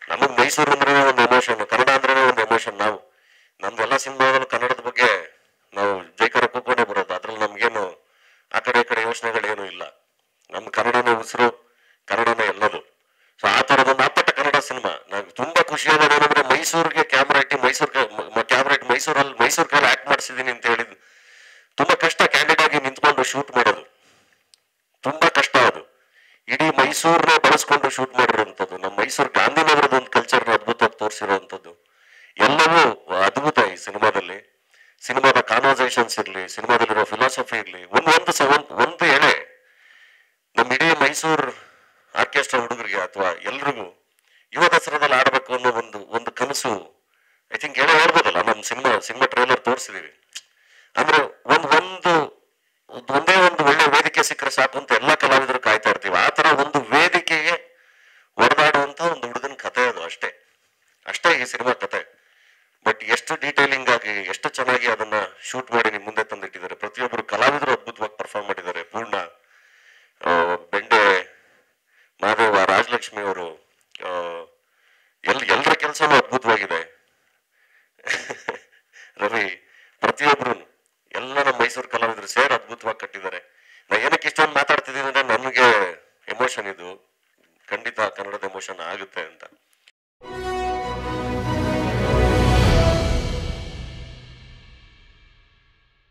ನಮಗೆ ಮೈಸೂರು ಅಂದ್ರೆ ಒಂದು ಎಮೋಷನ್ ಕನ್ನಡ ಅಂದ್ರೆ ಒಂದು ಎಮೋಷನ್ ನಾವು ನಮ್ದೆಲ್ಲ ಸಿನಿಮಾಗಳು ಕನ್ನಡದ ಬಗ್ಗೆ ನಾವು ಜೈಕಾರ ಕೂಕೊಂಡೇ ಬರೋದು ಅದ್ರಲ್ಲಿ ನಮ್ಗೇನು ಆ ಕಡೆ ಈ ಕಡೆ ಯೋಚನೆಗಳೇನು ಇಲ್ಲ ನಮ್ ಕನ್ನಡನೇ ಉಸಿರು ಕನ್ನಡನೇ ಎಲ್ಲದು ಸೊ ಆ ಥರದೊಂದು ಅಪ್ಪಟ ಕನ್ನಡ ಸಿನಿಮಾ ನಂಗೆ ತುಂಬಾ ಖುಷಿ ಆಗೋದು ಏನಂದ್ರೆ ಮೈಸೂರಿಗೆ ಕ್ಯಾಮ್ರಾ ಇಟ್ಟು ಮೈಸೂರು ಕ್ಯಾಮ್ರಾ ಇಟ್ಟು ಮೈಸೂರಲ್ಲಿ ಮೈಸೂರು ಕೈಲಿ ಆಕ್ಟ್ ಮಾಡಿಸಿದೀನಿ ಅಂತ ಹೇಳಿದ್ ತುಂಬಾ ಕಷ್ಟ ಕ್ಯಾಂಡಿಡ್ ಆಗಿ ನಿಂತ್ಕೊಂಡು ಶೂಟ್ ಮಾಡೋದು ತುಂಬಾ ಕಷ್ಟ ಅದು ಇಡೀ ಮೈಸೂರನ್ನ ಬಳಸ್ಕೊಂಡು ಶೂಟ್ ಮಾಡಿರುವಂಥದ್ದು ನಮ್ಮ ಮೈಸೂರು ಗಾಂಧಿನಗರದ ಒಂದು ಕಲ್ಚರ್ನ ಅದ್ಭುತವಾಗಿ ತೋರಿಸಿರುವಂಥದ್ದು ಎಲ್ಲವೂ ಅದ್ಭುತ ಈ ಸಿನಿಮಾದಲ್ಲಿ ಸಿನಿಮಾದ ಕಾನ್ವರ್ಸೇಷನ್ಸ್ ಇರಲಿ ಸಿನಿಮಾದಲ್ಲಿರೋ ಫಿಲಾಸಫಿ ಇರಲಿ ಒಂದು ಒಂದು ಸ ಒಂದು ಒಂದು ಎಳೆ ನಮ್ಮ ಇಡೀ ಮೈಸೂರು ಆರ್ಕೆಸ್ಟ್ರಾ ಹುಡುಗರಿಗೆ ಅಥವಾ ಎಲ್ರಿಗೂ ಯುವ ದಸರಾದಲ್ಲಿ ಆಡಬೇಕು ಅನ್ನೋ ಒಂದು ಒಂದು ಕನಸು ಐ ಥಿಂಕ್ ಹೇಳೋ ಹೇಳ್ಬೋದಲ್ಲ ನಮ್ಮ ಸಿನಿಮಾ ಸಿನಿಮಾ ಟ್ರೈಲರ್ ತೋರಿಸಿದೀವಿ ಅಂದ್ರೆ ಒಂದು ಒಂದು ಒಂದ್- ಒಂದೇ ಒಂದು ಒಳ್ಳೆ ವೇದಿಕೆ ಸಿಕ್ಕರೆ ಸಾಕು ಅಂತ ಎಲ್ಲ ಕಲಾವಿದರು ಕಾಯ್ತಾ ಇರ್ತೀವಿ ಆ ತರ ಒಂದು ವೇದಿಕೆಗೆ ಹೊಡೆದಾಡುವಂತ ಒಂದು ಹುಡುಗನ ಕತೆ ಅದು ಅಷ್ಟೇ ಅಷ್ಟೇ ಈ ಸಿನಿಮಾ ಕತೆ ಬಟ್ ಎಷ್ಟು ಡೀಟೇಲಿಂಗ್ ಆಗಿ ಎಷ್ಟು ಚೆನ್ನಾಗಿ ಅದನ್ನ ಶೂಟ್ ಮಾಡಿ ನಿಮ್ ಮುಂದೆ ತಂದಿಟ್ಟಿದ್ದಾರೆ ಪ್ರತಿಯೊಬ್ಬರು ಕಲಾವಿದರು ಅದ್ಭುತವಾಗಿ ಪರ್ಫಾರ್ಮ್ ಮಾಡಿದ್ದಾರೆ ಪೂರ್ಣ ಆ, ಬೆಂಡೆ ಮಹಾದೇವ ರಾಜಲಕ್ಷ್ಮಿ ಅವರು ಎಲ್ ಎಲ್ಲರ ಕೆಲಸನೂ ಅದ್ಭುತವಾಗಿದೆ ರವಿ ಪ್ರತಿಯೊಬ್ರು ಎಲ್ಲ ನಮ್ಮ ಮೈಸೂರು ಕಲಾವಿದರು ಸೇರಿ ಅದ್ಭುತವಾಗಿ ಕಟ್ಟಿದ್ದಾರೆ ನಾ ಏನಕ್ಕೆ ಇಷ್ಟೊಂದು ಮಾತಾಡ್ತಿದ್ದೀನಿ ಅಂದ್ರೆ ನನಗೆ ಎಮೋಷನ್ ಇದು ಖಂಡಿತ ಕನ್ನಡದ ಎಮೋಷನ್ ಆಗುತ್ತೆ ಅಂತ